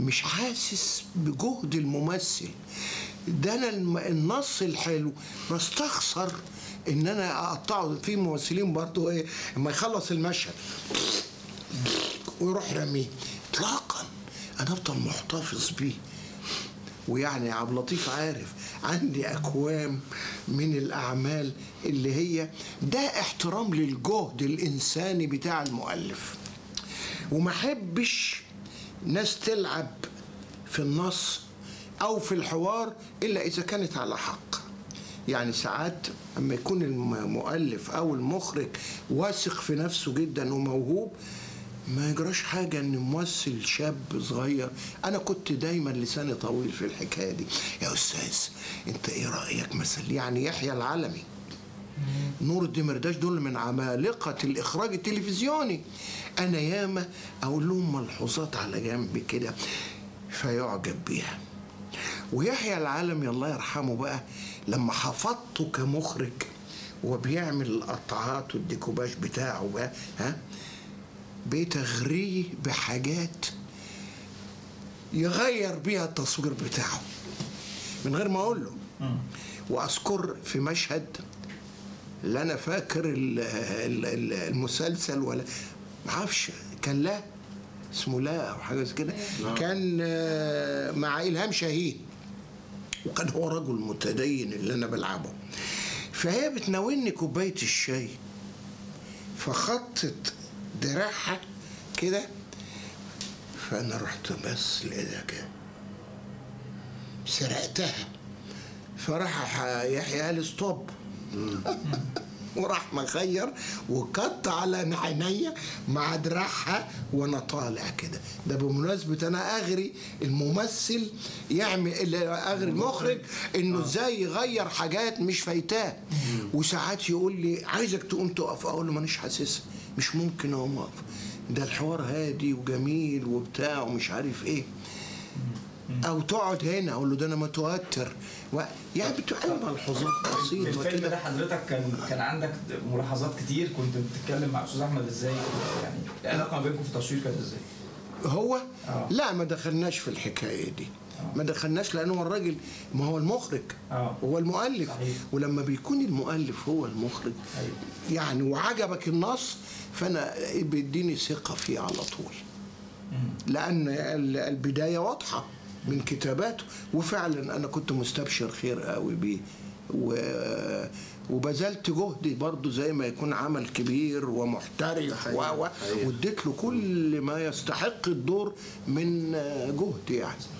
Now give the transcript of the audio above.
مش حاسس بجهد الممثل ده انا الم- النص الحلو بستخسر ان انا اقطعه في ممثلين برضو ايه لما يخلص المشهد ويروح رميه اطلاقا انا افضل محتفظ بيه ويعني عبد اللطيف عارف عندي اكوام من الاعمال اللي هي ده احترام للجهد الانساني بتاع المؤلف وما احبش ناس تلعب في النص او في الحوار الا اذا كانت على حق يعني ساعات اما يكون المؤلف او المخرج واثق في نفسه جدا وموهوب ما يجراش حاجة ان ممثل شاب صغير انا كنت دايما لساني طويل في الحكاية دي يا استاذ انت ايه رأيك مثلا يعني يحيى العلمي نور الدمرداش دول من عمالقة الإخراج التلفزيوني أنا ياما أقول لهم ملحوظات على جنب كده فيعجب بيها ويحيى العالمي الله يرحمه بقى لما حفظته كمخرج وبيعمل القطعات والديكوباج بتاعه بقى ها بقيت اغريه بحاجات يغير بيها التصوير بتاعه من غير ما اقول له واذكر في مشهد لا انا فاكر ال- ال- ال- المسلسل ولا ما اعرفش كان لا اسمه لا او حاجه زي كده كان آه، مع الهام شاهين وكان هو رجل متدين اللي انا بلعبه فهي بتناولني كوبايه الشاي فخطت دراعها كده فانا رحت بس لقيتها كده سرقتها فراح يحيى قال ستوب وراح مخير وكت على عينيا مع دراعها وانا طالع كده ده بمناسبه انا اغري الممثل يعمل اللي اغري المخرج انه ازاي يغير حاجات مش فايتاه وساعات يقول لي عايزك تقوم تقف اقول له مانيش حاسسها مش ممكن اقوم اقف ده الحوار هادي وجميل وبتاع ومش عارف ايه او تقعد هنا اقول له ده انا متوتر و... يعني بتبقى ملحوظات في بسيطه الفيلم كده ده حضرتك كان كان عندك ملاحظات كتير كنت بتتكلم مع استاذ احمد ازاي يعني العلاقه ما بينكم في التصوير كانت ازاي؟ هو آه. لا ما دخلناش في الحكايه دي ما دخلناش لانه هو الراجل ما هو المخرج آه. هو المؤلف صحيح. ولما بيكون المؤلف هو المخرج أيوة. يعني وعجبك النص فانا بيديني ثقه فيه على طول لان ال- البدايه واضحه من كتاباته وفعلا انا كنت مستبشر خير قوي بيه و وبذلت جهدي برضه زي ما يكون عمل كبير ومحترف و و- واديت له كل ما يستحق الدور من جهد يعني